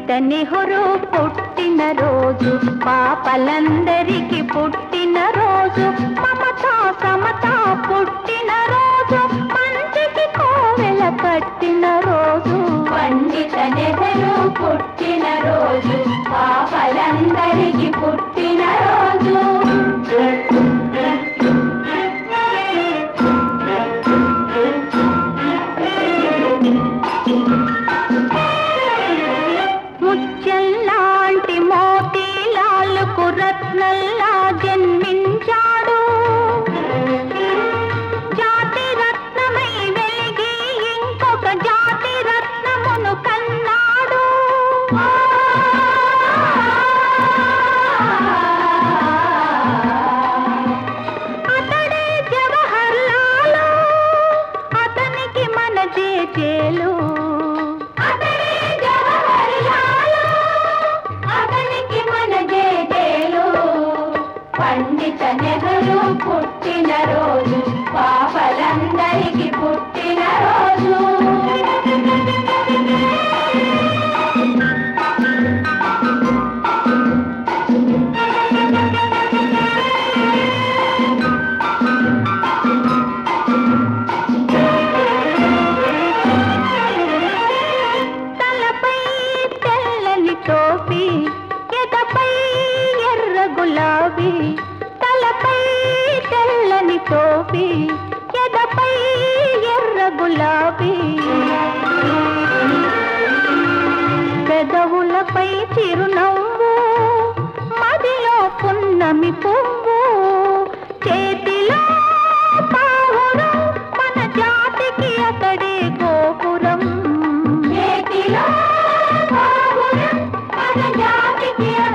పండిత నెహ్రూ పుట్టిన రోజు పాపలందరికీ పుట్టిన రోజు మమతా సమతా పుట్టిన రోజు మంచికి కోవెల కట్టిన రోజు పండిత నెహ్రూ పుట్టిన రోజు పాపలందరికీ పుట్టిన రోజు ముత్యంలాంటి మోతీలాలకు రత్నల్లా జన్మించాడు జాతి రత్నమై వెలిగి ఇంకొక జాతి రత్నమును కన్నాడు అతడే జవహర్ లాలు అతనికి మన జేజేలు అతడే జవహర్ లాలు అతనికి మన జేజేలు పండిత నెహ్రూ పుట్టిన రోజు పాపలందరికీ పుట్టిన రోజు తలపై తెల్లని టోపీ ఎదపై ఎర్ర గులాబీ తలపై తెల్లని టోపీ ఎదపై ఎర్ర గులాబీ పెదవులపై చిరునవ్వు మదిలో పున్నమి పువ్వు చేతిలో పావురం మన జాతికి అతడే గోపురం చేతిలో పావురం మన జాతికి